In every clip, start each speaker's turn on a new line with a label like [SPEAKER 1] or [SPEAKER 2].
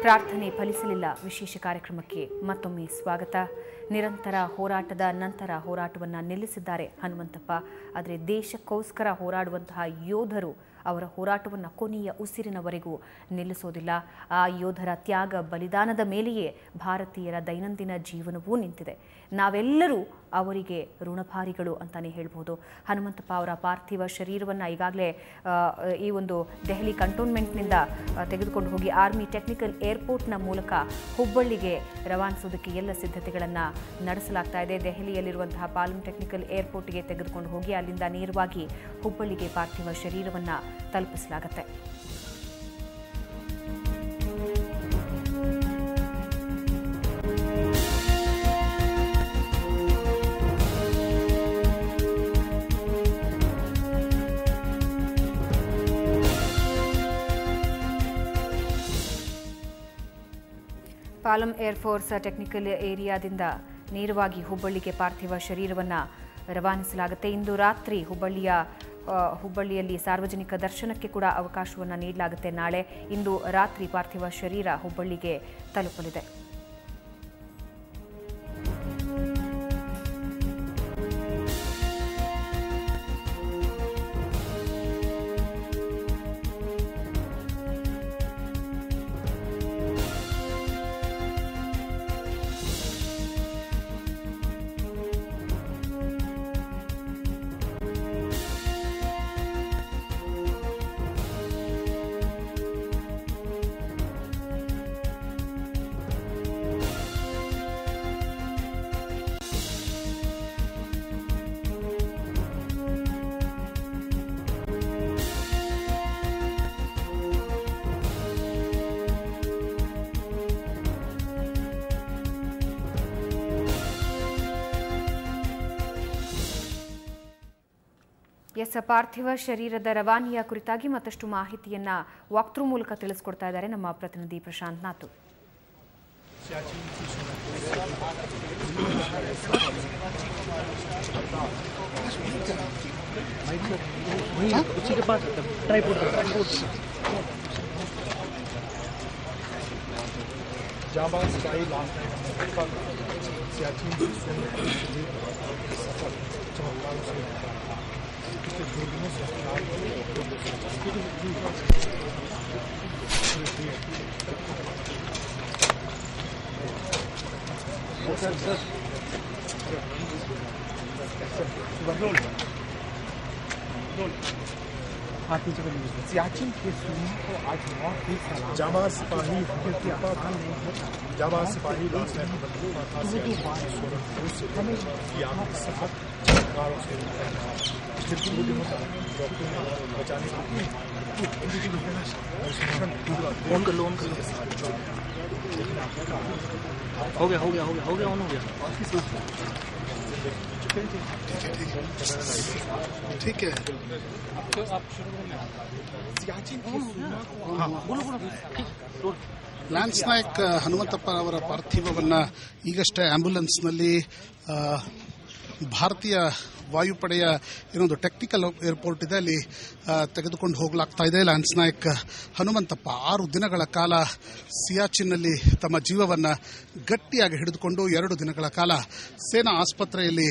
[SPEAKER 1] ಪ್ರಾರ್ಥನೆ ಫಲಿಸಲಿಲ್ಲ ವಿಶೇಷ ಕಾರ್ಯಕ್ರಮಕ್ಕೆ ಮತ್ತೊಮ್ಮೆ ಸ್ವಾಗತ ನಿರಂತರ ಹೋರಾಟದ ನಂತರ ಹೋರಾಟವನ್ನು ನಿಲ್ಲಿಸಿದ್ದಾರೆ ಹನುಮಂತಪ್ಪ ಆದರೆ ದೇಶಕ್ಕೋಸ್ಕರ ಹೋರಾಡುವಂತಹ ಯೋಧರು ಅವರ ಹೋರಾಟವನ್ನು ಕೊನೆಯ ಉಸಿರಿನವರೆಗೂ ನಿಲ್ಲಿಸೋದಿಲ್ಲ ಆ ಯೋಧರ ತ್ಯಾಗ ಬಲಿದಾನದ ಮೇಲೆಯೇ ಭಾರತೀಯರ ದೈನಂದಿನ ಜೀವನವೂ ನಿಂತಿದೆ ನಾವೆಲ್ಲರೂ ಅವರಿಗೆ ಋಣಭಾರಿಗಳು ಅಂತಾನೆ ಹೇಳ್ಬೋದು ಹನುಮಂತಪ್ಪ ಅವರ ಪಾರ್ಥಿವ ಶರೀರವನ್ನು ಈಗಾಗಲೇ ಈ ಒಂದು ದೆಹಲಿ ಕಂಟೋನ್ಮೆಂಟ್ನಿಂದ ಆ, ತೆಗೆದುಕೊಂಡು ಹೋಗಿ ಆರ್ಮಿ ಟೆಕ್ನಿಕಲ್ ಏರ್ಪೋರ್ಟ್ನ ಮೂಲಕ ಹುಬ್ಬಳ್ಳಿಗೆ ರವಾನಿಸೋದಕ್ಕೆ ಎಲ್ಲ ಸಿದ್ಧತೆಗಳನ್ನು ನಡೆಸಲಾಗ್ತಾ ಇದೆ ದೆಹಲಿಯಲ್ಲಿರುವಂತಹ ಪಾಲಂ ಟೆಕ್ನಿಕಲ್ ಏರ್ಪೋರ್ಟ್ಗೆ ತೆಗೆದುಕೊಂಡು ಹೋಗಿ ಅಲ್ಲಿಂದ ನೇರವಾಗಿ ಹುಬ್ಬಳ್ಳಿಗೆ ಪಾರ್ಥಿವ ಶರೀರವನ್ನು ತಲುಪಿಸಲಾಗುತ್ತೆ ಪಾಲಂ ಏರ್ಫೋರ್ಸ್ ಟೆಕ್ನಿಕಲ್ ಏರಿಯಾದಿಂದ ನೇರವಾಗಿ ಹುಬ್ಬಳ್ಳಿಗೆ ಪಾರ್ಥಿವ ಶರೀರವನ್ನು ರವಾನಿಸಲಾಗುತ್ತೆ ಇಂದು ರಾತ್ರಿ ಹುಬ್ಬಳ್ಳಿಯ ಆ, ಹುಬ್ಬಳ್ಳಿಯಲ್ಲಿ ಸಾರ್ವಜನಿಕ ದರ್ಶನಕ್ಕೆ ಕೂಡ ಅವಕಾಶವನ್ನು ನೀಡಲಾಗುತ್ತೆ ನಾಳೆ ಇಂದು ರಾತ್ರಿ ಪಾರ್ಥಿವ ಶರೀರ ಹುಬ್ಬಳ್ಳಿಗೆ ತಲುಪಲಿದೆ ಎಸ್ ಪಾರ್ಥಿವ ಶರೀರದ ರವಾನಿಯ ಕುರಿತಾಗಿ ಮತ್ತಷ್ಟು ಮಾಹಿತಿಯನ್ನ ವಾಕ್ಥ್ರೂ ಮೂಲಕ ತಿಳಿಸ್ಕೊಡ್ತಾ ಇದ್ದಾರೆ ನಮ್ಮ ಪ್ರತಿನಿಧಿ ಪ್ರಶಾಂತ್ ನಾತು
[SPEAKER 2] उसी के पास ट्राईपोर्ट ट्राईपोर्ट
[SPEAKER 3] जाबाज स्काई लास्ट सियाचिन से सफर चमत्कार से पिछले दो दिनों से फिलहाल
[SPEAKER 2] हाथ नीचे कर लीजिए
[SPEAKER 3] सियाचिन के सूर्य को आज मौत की सलाह जाबाज सिपाही जाबाज सिपाही लास्ट टाइम सफर चमत्कारों से पिछले दो दिनों से डॉक्टर ने बचाने के
[SPEAKER 2] ऑन कर लो ऑन कर लो हो गया हो गया हो गया हो गया ऑन हो गया
[SPEAKER 4] ठीक है
[SPEAKER 3] सियाचिन के सूर्य को
[SPEAKER 2] बोलो बोलो ठीक रोल
[SPEAKER 4] ಲ್ಯಾನ್ಸ್ ನಾಯಕ್ ಹನುಮಂತಪ್ಪ ಅವರ ಪಾರ್ಥಿವವನ್ನ ಈಗಷ್ಟೇ ಆಂಬ್ಯುಲೆನ್ಸ್ನಲ್ಲಿ ಆ, ಭಾರತೀಯ ವಾಯುಪಡೆಯ ಏನೊಂದು ಟೆಕ್ನಿಕಲ್ ಏರ್ಪೋರ್ಟ್ ಇದೆ ಅಲ್ಲಿ ಆ, ತೆಗೆದುಕೊಂಡು ಹೋಗಲಾಗ್ತಾ ಇದೆ ಲ್ಯಾನ್ಸ್ ನಾಯಕ್ ಹನುಮಂತಪ್ಪ ಆರು ದಿನಗಳ ಕಾಲ ಸಿಯಾಚಿನ್ನಲ್ಲಿ ತಮ್ಮ ಜೀವವನ್ನ ಗಟ್ಟಿಯಾಗಿ ಹಿಡಿದುಕೊಂಡು ಎರಡು ದಿನಗಳ ಕಾಲ ಸೇನಾ ಆಸ್ಪತ್ರೆಯಲ್ಲಿ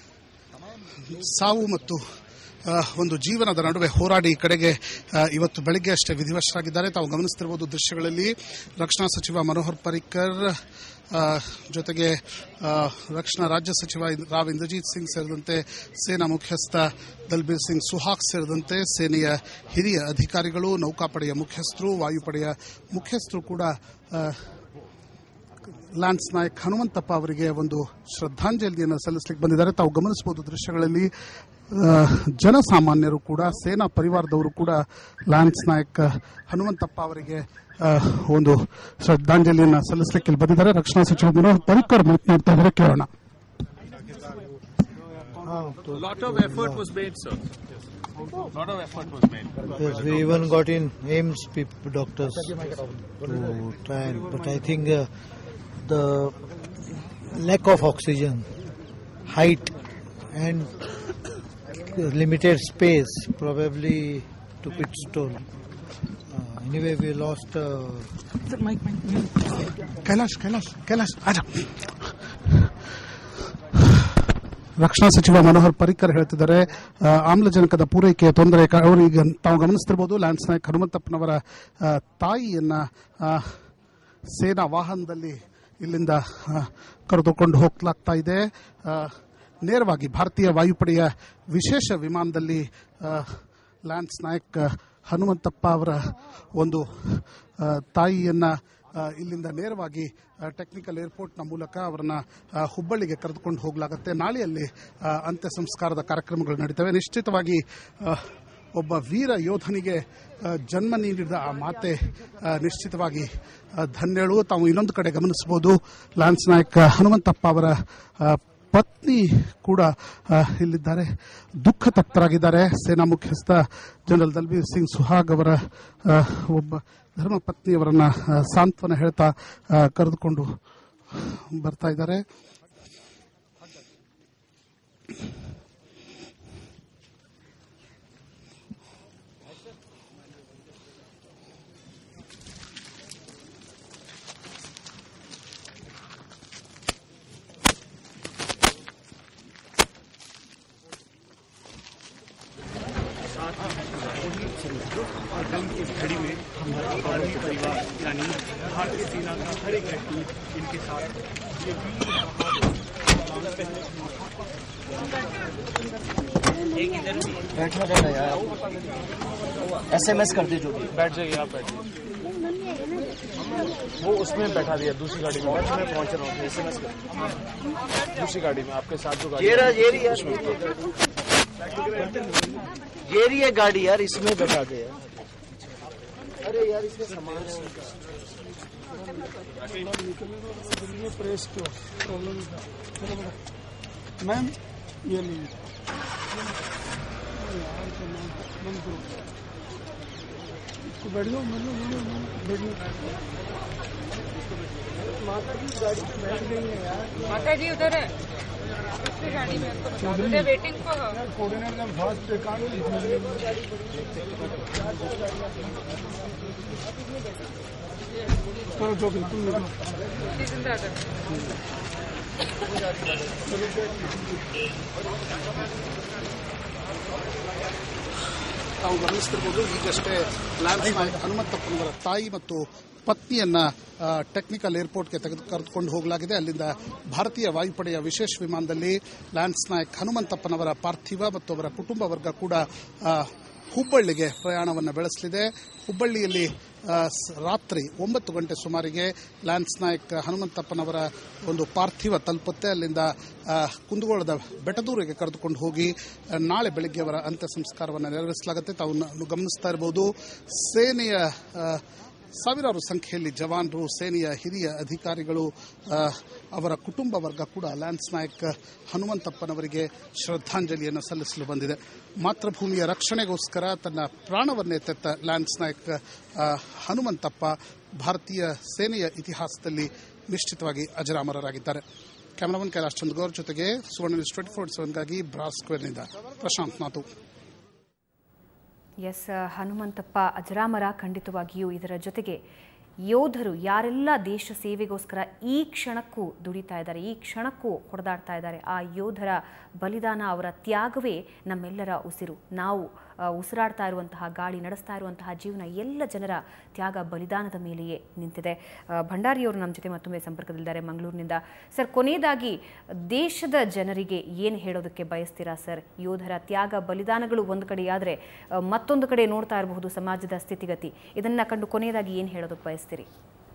[SPEAKER 4] ಸಾವು ಮತ್ತು ಆ, ಒಂದು ಜೀವನದ ನಡುವೆ ಹೋರಾಡಿ ಈ ಕಡೆಗೆ ಆ, ಇವತ್ತು ಬೆಳಗ್ಗೆ ಅಷ್ಟೇ ವಿಧಿವಶರಾಗಿದ್ದಾರೆ ತಾವು ಗಮನಿಸ್ತಿರಬಹುದು ದೃಶ್ಯಗಳಲ್ಲಿ ರಕ್ಷಣಾ ಸಚಿವ ಮನೋಹರ್ ಪರಿಕ್ಕರ್ ಆ, ಜೊತೆಗೆ ಆ, ರಕ್ಷಣಾ ರಾಜ್ಯ ಸಚಿವ ಇಂದ್- ರಾವ್ ಇಂದ್ರಜಿತ್ ಸಿಂಗ್ ಸೇರಿದಂತೆ ಸೇನಾ ಮುಖ್ಯಸ್ಥ ದಲ್ಬೀರ್ ಸಿಂಗ್ ಸುಹಾಗ್ ಸೇರಿದಂತೆ ಸೇನೆಯ ಹಿರಿಯ ಅಧಿಕಾರಿಗಳು ನೌಕಾಪಡೆಯ ಮುಖ್ಯಸ್ಥರು ವಾಯುಪಡೆಯ ಮುಖ್ಯಸ್ಥರು ಕೂಡ ಆ, ಲ್ಯಾನ್ಸ್ ನಾಯಕ್ ಹನುಮಂತಪ್ಪ ಅವರಿಗೆ ಒಂದು ಶ್ರದ್ಧಾಂಜಲಿಯನ್ನು ಸಲ್ಲಿಸಲಿಕ್ಕೆ ಬಂದಿದ್ದಾರೆ ತಾವು ಗಮನಿಸಬಹುದು ದೃಶ್ಯಗಳಲ್ಲಿ ಆ, ಜನಸಾಮಾನ್ಯರು ಕೂಡ ಸೇನಾ ಪರಿವಾರದವರು ಕೂಡ ಲ್ಯಾನ್ಸ್ ನಾಯಕ್ ಹನುಮಂತಪ್ಪ ಅವರಿಗೆ ಆ, ಒಂದು ಶ್ರದ್ಧಾಂಜಲಿಯನ್ನು ಸಲ್ಲಿಸಲಿಕ್ಕೆ ಇಲ್ಲಿ ಬಂದಿದ್ದಾರೆ ರಕ್ಷಣಾ ಸಚಿವ ಮನೋಹರ್ ಪರಿಕ್ಕರ್ ಮಾತನಾಡ್ತಾ ಇದ್ದಾರೆ ಕೇಳೋಣ
[SPEAKER 5] lot of effort was made, sir. Lot of effort was made.
[SPEAKER 6] Yes, we even got in AIMS peop- doctors to try and, but I think uh, the lack of oxygen, height, and limited space probably took its toll. Uh, Anyway, we lost. Uh,
[SPEAKER 4] Kailash Kailash Kailash ಆಜ ರಕ್ಷಣಾ ಸಚಿವ ಮನೋಹರ್ ಪರಿಕ್ಕರ್ ಹೇಳ್ತಿದ್ದಾರೆ ಆ, ಆಮ್ಲಜನಕದ ಪೂರೈಕೆಯ ತೊಂದರೆ ಕ- ಅವರೀಗ ತಾವು ಗಮನಿಸ್ತಿರ್ಬೋದು ಲ್ಯಾನ್ಸ್ ನಾಯಕ್ ಹನುಮಂತಪ್ಪನವರ ಆ, ತಾಯಿಯನ್ನ ಆ, ಸೇನಾ ವಾಹನದಲ್ಲಿ ಇಲ್ಲಿಂದ ಆ, ಕರೆದುಕೊಂಡು ಹೋಗ್ಲಾಗ್ತಾ ಇದೆ ಆ, ನೇರವಾಗಿ ಭಾರತೀಯ ವಾಯುಪಡೆಯ ವಿಶೇಷ ವಿಮಾನದಲ್ಲಿ ಆ, ಲ್ಯಾನ್ಸ್ ನಾಯಕ್ ಹನುಮಂತಪ್ಪ ಅವರ ಒಂದು ಆ, ತಾಯಿಯನ್ನ ಆ, ಇಲ್ಲಿಂದ ನೇರವಾಗಿ ಆ, ಟೆಕ್ನಿಕಲ್ ಏರ್ಪೋರ್ಟ್ನ ಮೂಲಕ ಅವರನ್ನ ಆ, ಹುಬ್ಬಳ್ಳಿಗೆ ಕರೆದುಕೊಂಡು ಹೋಗಲಾಗುತ್ತೆ ನಾಳೆಯಲ್ಲಿ ಆ, ಅಂತ್ಯ ಸಂಸ್ಕಾರದ ಕಾರ್ಯಕ್ರಮಗಳು ನಡೀತವೆ ನಿಶ್ಚಿತವಾಗಿ ಆ, ಒಬ್ಬ ವೀರ ಯೋಧನಿಗೆ ಆ, ಜನ್ಮ ನೀಡಿದ ಆ ಮಾತೆ ಆ, ನಿಶ್ಚಿತವಾಗಿ ಆ, ಧನ್ಯಳು ತಾವು ಇನ್ನೊಂದು ಕಡೆ ಗಮನಿಸಬಹುದು ಲಾನ್ಸ್ ನಾಯಕ್ ಹನುಮಂತಪ್ಪ ಅವರ ಆ, ಪತ್ನಿ ಕೂಡ ಆ, ಇಲ್ಲಿದ್ದಾರೆ ದುಃಖ ತಪ್ತರಾಗಿದ್ದಾರೆ ಸೇನಾ ಮುಖ್ಯಸ್ಥ ಜನರಲ್ ದಲ್ಬೀರ್ ಸಿಂಗ್ ಸುಹಾಗ್ ಅವರ ಆ, ಒಬ್ಬ ಧರ್ಮ ಪತ್ನಿಯವರನ್ನ ಆ, ಸಾಂತ್ವನ ಹೇಳ್ತಾ ಆ, ಕರೆದುಕೊಂಡು ಬರ್ತಾ ಇದ್ದಾರೆ
[SPEAKER 2] बैठना रहना यार एसएमएस कर दे जो भी
[SPEAKER 3] बैठ जाइए आप बैठ जाइए वो उसमें बैठा दिया दूसरी गाड़ी में बैठ मैं पहुंच रहा हूँ एसएमएस कर दूसरी गाड़ी में आपके साथ जो गाड़ी
[SPEAKER 2] ये रहा ये रही
[SPEAKER 3] उसमें
[SPEAKER 2] यार ये रही है गाड़ी यार इसमें बैठा दे यार अरे यार इसमें सामान है
[SPEAKER 3] प्रेस क्यों प्रॉब्लम मैम ये लीजिए बैठ जाओ बैठ
[SPEAKER 7] माता जी उधर है दूसरी गाड़ी में उधर waiting for her
[SPEAKER 3] coordinate them fast they can't चलो जो बिल्कुल निकलो
[SPEAKER 7] शीज इन द अदर
[SPEAKER 4] ತಾವು ಗಮನಿಸ್ತಿರ್ಬೋದು ಈಗಷ್ಟೇ ಲ್ಯಾನ್ಸ್ ನಾಯಕ್ ಹನುಮಂತಪ್ಪನವರ ತಾಯಿ ಮತ್ತು ಪತ್ನಿಯನ್ನ ಆ, ಟೆಕ್ನಿಕಲ್ ಏರ್ಪೋರ್ಟ್ಗೆ ತೆಗೆದು ಕರೆದುಕೊಂಡು ಹೋಗಲಾಗಿದೆ ಅಲ್ಲಿಂದ ಭಾರತೀಯ ವಾಯುಪಡೆಯ ವಿಶೇಷ ವಿಮಾನದಲ್ಲಿ ಲ್ಯಾನ್ಸ್ ನಾಯಕ್ ಹನುಮಂತಪ್ಪನವರ ಪಾರ್ಥಿವ ಮತ್ತು ಅವರ ಕುಟುಂಬ ವರ್ಗ ಕೂಡ ಆ, ಹುಬ್ಬಳ್ಳಿಗೆ ಪ್ರಯಾಣವನ್ನು ಬೆಳೆಸಲಿದೆ ಹುಬ್ಬಳ್ಳಿಯಲ್ಲಿ ಆ, ಸ್- ರಾತ್ರಿ ಒಂಬತ್ತು ಗಂಟೆ ಸುಮಾರಿಗೆ ಲ್ಯಾನ್ಸ್ ನಾಯಕ್ ಹನುಮಂತಪ್ಪನವರ ಒಂದು ಪಾರ್ಥಿವ ತಲುಪುತ್ತೆ ಅಲ್ಲಿಂದ ಆ, ಕುಂದಗೋಳದ ಬೆಟದೂರಿಗೆ ಕರೆದುಕೊಂಡು ಹೋಗಿ ಆ, ನಾಳೆ ಬೆಳಗ್ಗೆ ಅವರ ಅಂತ್ಯ ಸಂಸ್ಕಾರವನ್ನು ನೆರವೇರಿಸಲಾಗುತ್ತೆ ತಾವು ನ- ಗಮನಿಸ್ತಾ ಇರಬಹುದು ಸೇನೆಯ ಆ, ಸಾವಿರಾರು ಸಂಖ್ಯೆಯಲ್ಲಿ ಜವಾನರು ಸೇನೆಯ ಹಿರಿಯ ಅಧಿಕಾರಿಗಳು ಆ, ಅವರ ಕುಟುಂಬ ವರ್ಗ ಕೂಡ ಲ್ಯಾನ್ಸ್ ನಾಯಕ್ ಹನುಮಂತಪ್ಪನವರಿಗೆ ಶ್ರದ್ಧಾಂಜಲಿಯನ್ನು ಸಲ್ಲಿಸಲು ಬಂದಿದೆ ಮಾತೃಭೂಮಿಯ ರಕ್ಷಣೆಗೋಸ್ಕರ ತನ್ನ ಪ್ರಾಣವನ್ನೇ ತೆತ್ತ ಲ್ಯಾನ್ಸ್ ನಾಯಕ್ ಆ, ಹನುಮಂತಪ್ಪ ಭಾರತೀಯ ಸೇನೆಯ ಇತಿಹಾಸದಲ್ಲಿ ನಿಶ್ಚಿತವಾಗಿ ಅಜರಾಮರರಾಗಿದ್ದಾರೆ ಕ್ಯಾಮರಾಮನ್ ಕೈಲಾಶ್ ಚಂದ್ಗೌರ್ ಜೊತೆಗೆ ಸುವರ್ಣ ನ್ಯೂಸ್ ಟ್ವೆಂಟಿ ಫೋರ್ ಸೆವೆನ್ಗಾಗಿ ಬ್ರಾಸ್ ಸ್ಕ್ವೇರ್ನಿಂದ ಪ್ರಶಾಂತ್ ಮಾತು
[SPEAKER 1] ಎಸ್ ಹನುಮಂತಪ್ಪ ಅಜರಾಮರ ಖಂಡಿತವಾಗಿಯೂ ಇದರ ಜೊತೆಗೆ ಯೋಧರು ಯಾರೆಲ್ಲ ದೇಶ ಸೇವೆಗೋಸ್ಕರ ಈ ಕ್ಷಣಕ್ಕೂ ದುಡಿತಾ ಇದ್ದಾರೆ ಈ ಕ್ಷಣಕ್ಕೂ ಹೊಡೆದಾಡ್ತಾ ಇದ್ದಾರೆ ಆ ಯೋಧರ ಬಲಿದಾನ ಅವರ ತ್ಯಾಗವೇ ನಮ್ಮೆಲ್ಲರ ಉಸಿರು ನಾವು ಆ, ಉಸಿರಾಡ್ತಾ ಇರುವಂತಹ ಗಾಳಿ ನಡೆಸ್ತಾ ಇರುವಂತಹ ಜೀವನ ಎಲ್ಲ ಜನರ ತ್ಯಾಗ ಬಲಿದಾನದ ಮೇಲೆಯೇ ನಿಂತಿದೆ ಆ, ಭಂಡಾರಿಯವರು ನಮ್ಮ ಜೊತೆ ಮತ್ತೊಮ್ಮೆ ಸಂಪರ್ಕದಲ್ಲಿದ್ದಾರೆ ಮಂಗಳೂರಿನಿಂದ ಸರ್ ಕೊನೆಯದಾಗಿ ದೇಶದ ಜನರಿಗೆ ಏನು ಹೇಳೋದಕ್ಕೆ ಬಯಸ್ತೀರಾ ಸರ್ ಯೋಧರ ತ್ಯಾಗ ಬಲಿದಾನಗಳು ಒಂದು ಕಡೆಯಾದರೆ ಆ, ಮತ್ತೊಂದು ಕಡೆ ನೋಡ್ತಾ ಇರಬಹುದು ಸಮಾಜದ ಸ್ಥಿತಿಗತಿ ಇದನ್ನ ಕಂಡು ಕೊನೆಯದಾಗಿ ಏನು ಹೇಳೋದಕ್ಕೆ ಬಯಸ್ತೀರಿ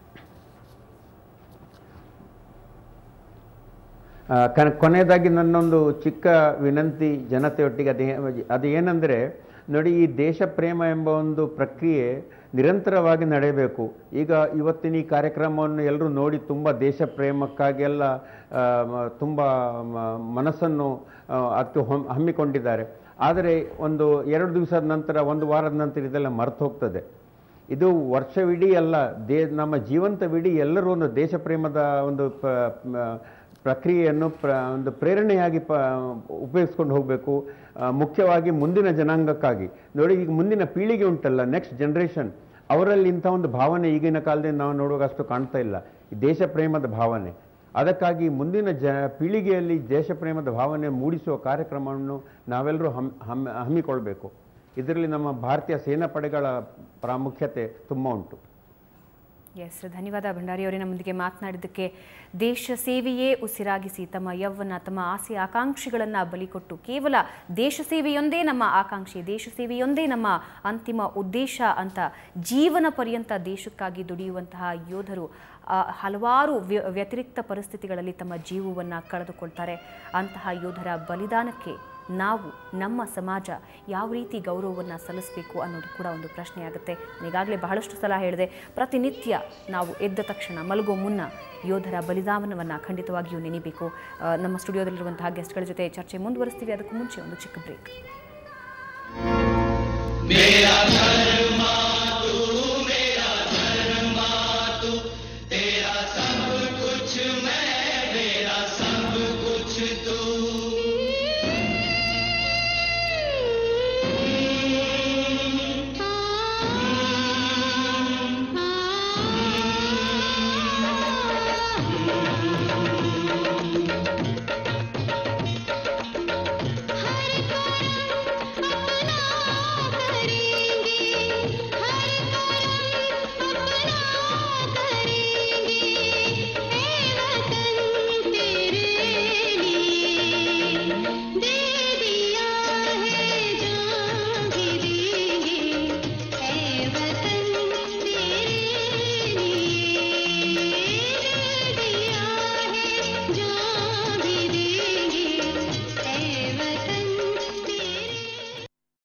[SPEAKER 8] ಆ, ಕನ್- ಕೊನೆಯದಾಗಿ ನನ್ನೊಂದು ಚಿಕ್ಕ ವಿನಂತಿ ಜನತೆಯೊಟ್ಟಿಗೆ ಅದೇ ಅದು ಏನಂದರೆ ನೋಡಿ ಈ ದೇಶ ಪ್ರೇಮ ಎಂಬ ಒಂದು ಪ್ರಕ್ರಿಯೆ ನಿರಂತರವಾಗಿ ನಡೆಯಬೇಕು ಈಗ ಇವತ್ತಿನ ಈ ಕಾರ್ಯಕ್ರಮವನ್ನು ಎಲ್ಲರೂ ನೋಡಿ ತುಂಬ ದೇಶ ಪ್ರೇಮಕ್ಕಾಗಿ ಎಲ್ಲ ಆ, ಮ- ತುಂಬ ಮ- ಮನಸ್ಸನ್ನು ಆ, ಅದಕ್ಕೆ ಹೊಮ್- ಹಮ್ಮಿಕೊಂಡಿದ್ದಾರೆ ಆದರೆ ಒಂದು ಎರಡು ದಿವಸದ ನಂತರ ಒಂದು ವಾರದ ನಂತರ ಇದೆಲ್ಲ ಮರೆತು ಹೋಗ್ತದೆ ಇದು ವರ್ಷವಿಡೀ ಅಲ್ಲ ದೇ ನಮ್ಮ ಜೀವಂತವಿಡೀ ಎಲ್ಲರೂ ಒಂದು ದೇಶ ಪ್ರೇಮದ ಒಂದು ಪ- ಮ- ಪ್ರಕ್ರಿಯೆಯನ್ನು ಪ್ರ ಒಂದು ಪ್ರೇರಣೆಯಾಗಿ ಪ ಉಪಯೋಗಿಸ್ಕೊಂಡು ಹೋಗಬೇಕು ಮುಖ್ಯವಾಗಿ ಮುಂದಿನ ಜನಾಂಗಕ್ಕಾಗಿ ನೋಡಿ ಈಗ ಮುಂದಿನ ಪೀಳಿಗೆ ಉಂಟಲ್ಲ ನೆಕ್ಸ್ಟ್ ಜನ್ರೇಷನ್ ಅವರಲ್ಲಿ ಇಂಥ ಒಂದು ಭಾವನೆ ಈಗಿನ ಕಾಲದಲ್ಲಿ ನಾವು ನೋಡುವಾಗ ಅಷ್ಟು ಕಾಣ್ತಾ ಇಲ್ಲ ಈ ದೇಶ ಪ್ರೇಮದ ಭಾವನೆ ಅದಕ್ಕಾಗಿ ಮುಂದಿನ ಜ ಪೀಳಿಗೆಯಲ್ಲಿ ದೇಶ ಪ್ರೇಮದ ಭಾವನೆ ಮೂಡಿಸುವ ಕಾರ್ಯಕ್ರಮವನ್ನು ನಾವೆಲ್ಲರೂ ಹಮ್ ಹಮ್ ಹಮ್ಮಿಕೊಳ್ಬೇಕು ಇದರಲ್ಲಿ ನಮ್ಮ ಭಾರತೀಯ ಸೇನಾ ಪಡೆಗಳ ಪ್ರಾಮುಖ್ಯತೆ ತುಂಬ ಉಂಟು
[SPEAKER 1] ಎಸ್ ಧನ್ಯವಾದ ಭಂಡಾರಿ ಅವರೇ ನಮ್ಮೊಂದಿಗೆ ಮಾತನಾಡಿದ್ದಕ್ಕೆ ದೇಶ ಸೇವೆಯೇ ಉಸಿರಾಗಿಸಿ ತಮ್ಮ ಯೌವನ ತಮ್ಮ ಆಸೆ ಆಕಾಂಕ್ಷೆಗಳನ್ನು ಬಲಿಕೊಟ್ಟು ಕೇವಲ ದೇಶ ಸೇವೆಯೊಂದೇ ನಮ್ಮ ಆಕಾಂಕ್ಷೆ ದೇಶ ಸೇವೆಯೊಂದೇ ನಮ್ಮ ಅಂತಿಮ ಉದ್ದೇಶ ಅಂತ ಜೀವನ ಪರ್ಯಂತ ದೇಶಕ್ಕಾಗಿ ದುಡಿಯುವಂತಹ ಯೋಧರು ಆ, ಹಲವಾರು ವ್ಯ- ವ್ಯತಿರಿಕ್ತ ಪರಿಸ್ಥಿತಿಗಳಲ್ಲಿ ತಮ್ಮ ಜೀವವನ್ನು ಕಳೆದುಕೊಳ್ತಾರೆ ಅಂತಹ ಯೋಧರ ಬಲಿದಾನಕ್ಕೆ ನಾವು ನಮ್ಮ ಸಮಾಜ ಯಾವ ರೀತಿ ಗೌರವವನ್ನು ಸಲ್ಲಿಸಬೇಕು ಅನ್ನೋದು ಕೂಡ ಒಂದು ಪ್ರಶ್ನೆಯಾಗುತ್ತೆ ಈಗಾಗಲೇ ಬಹಳಷ್ಟು ಸಲ ಹೇಳಿದೆ ಪ್ರತಿನಿತ್ಯ ನಾವು ಎದ್ದ ತಕ್ಷಣ ಮಲಗೋ ಮುನ್ನ ಯೋಧರ ಬಲಿದಾನವನ್ನು ಖಂಡಿತವಾಗಿಯೂ ನೆನಬೇಕು ಆ, ನಮ್ಮ ಸ್ಟುಡಿಯೋದಲ್ಲಿರುವಂತಹ ಗೆಸ್ಟ್ಗಳ ಜೊತೆ ಚರ್ಚೆ ಮುಂದುವರಿಸ್ತೀವಿ ಅದಕ್ಕೂ ಮುಂಚೆ ಒಂದು ಚಿಕ್ಕ ಬ್ರೇಕ್
[SPEAKER 9] मेरा घर